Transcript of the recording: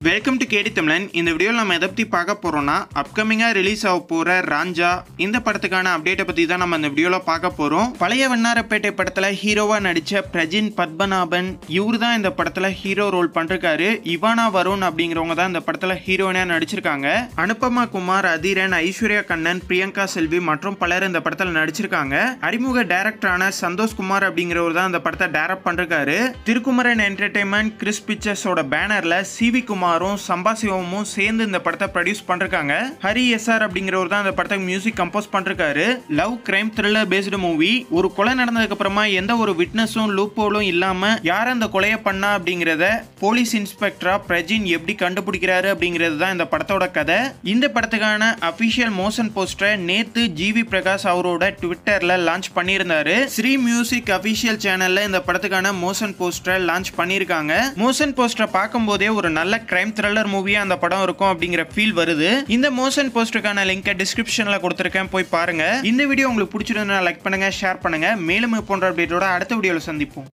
welcome to கேடி தமிழன் இந்த வீடியோவில் நம்ம எதை பற்றி பார்க்க போகிறோம்னா அப்கமிங்காக ரிலீஸ் ஆக போகிற ராஞ்சா இந்த படத்துக்கான அப்டேட்டை பற்றி தான் நம்ம இந்த வீடியோவில் பார்க்க போகிறோம் பழைய வண்ணாரப்பேட்டை படத்தில் ஹீரோவாக நடித்த பிரஜின் பத்மநாபன் இவர் தான் இந்த படத்தில் ஹீரோ ரோல் பண்ணிருக்காரு இவானா வருண் அப்படிங்கிறவங்க தான் இந்த படத்தில் ஹீரோயினாக நடிச்சிருக்காங்க அனுபமா குமார் அதிரன் ஐஸ்வர்யா கண்ணன் பிரியங்கா செல்வி மற்றும் பலர் இந்த படத்தில் நடிச்சிருக்காங்க அறிமுக டைரக்டரான சந்தோஷ் குமார் அப்படிங்கிறவர் தான் இந்த படத்தை டைரக்ட் பண்ணிருக்காரு திருக்குமரன் என்டர்டைன்மெண்ட் கிறிஸ் பிக்சர்ஸோட பேனர்ல சிவி குமாரும் சம்பா சிவமும் சேர்ந்து இந்த படத்தை ப்ரொடியூஸ் பண்ணிருக்காங்க ஹரி எஸ்ஆர் அப்படிங்கிறவர் தான் இந்த படத்துக்கு மியூசிக் கம்போஸ் பண்ணிருக்காரு love crime thriller based movie ஒரு கொலை நடந்ததுக்கு அப்புறமா எந்த ஒரு விட்னஸும் லூப்போலும் இல்லாம யார் அந்த கொலையை பண்ணா அப்படிங்கிறத போலீஸ் இன்ஸ்பெக்டரா பிரஜின் எப்படி கண்டுபிடிக்கிறாரு அப்படிங்கிறது தான் இந்த படத்தோட கதை இந்த படத்துக்கான அபிஷியல் மோஷன் போஸ்டரை நேத்து ஜிவி பிரகாஷ் அவரோட ட்விட்டர்ல லான்ச் பண்ணியிருந்தாரு ஸ்ரீ மியூசிக் அபிஷியல் சேனல்ல இந்த படத்துக்கான மோஷன் போஸ்டரை லான்ச் பண்ணியிருக்காங்க மோஷன் போஸ்டரை பார்க்கும்போதே ஒரு நல்ல கிரைம் த்ரில்லர் மூவியா அந்த படம் இருக்கும் அப்படிங்கிற ஃபீல் வருது இந்த மோஷன் போஸ்டருக்கான லிங்கை டிஸ்கிரிப்ஷன்ல கொடுத்துருக்கேன் போய் பாருங்க இந்த வீடியோ உங்களுக்கு பிடிச்சிருந்தா லைக் பண்ணுங்க ஷேர் பண்ணுங்க மேலும் இது போன்ற அப்டேட்டோட அடுத்த வீடியோவில் சந்திப்போம்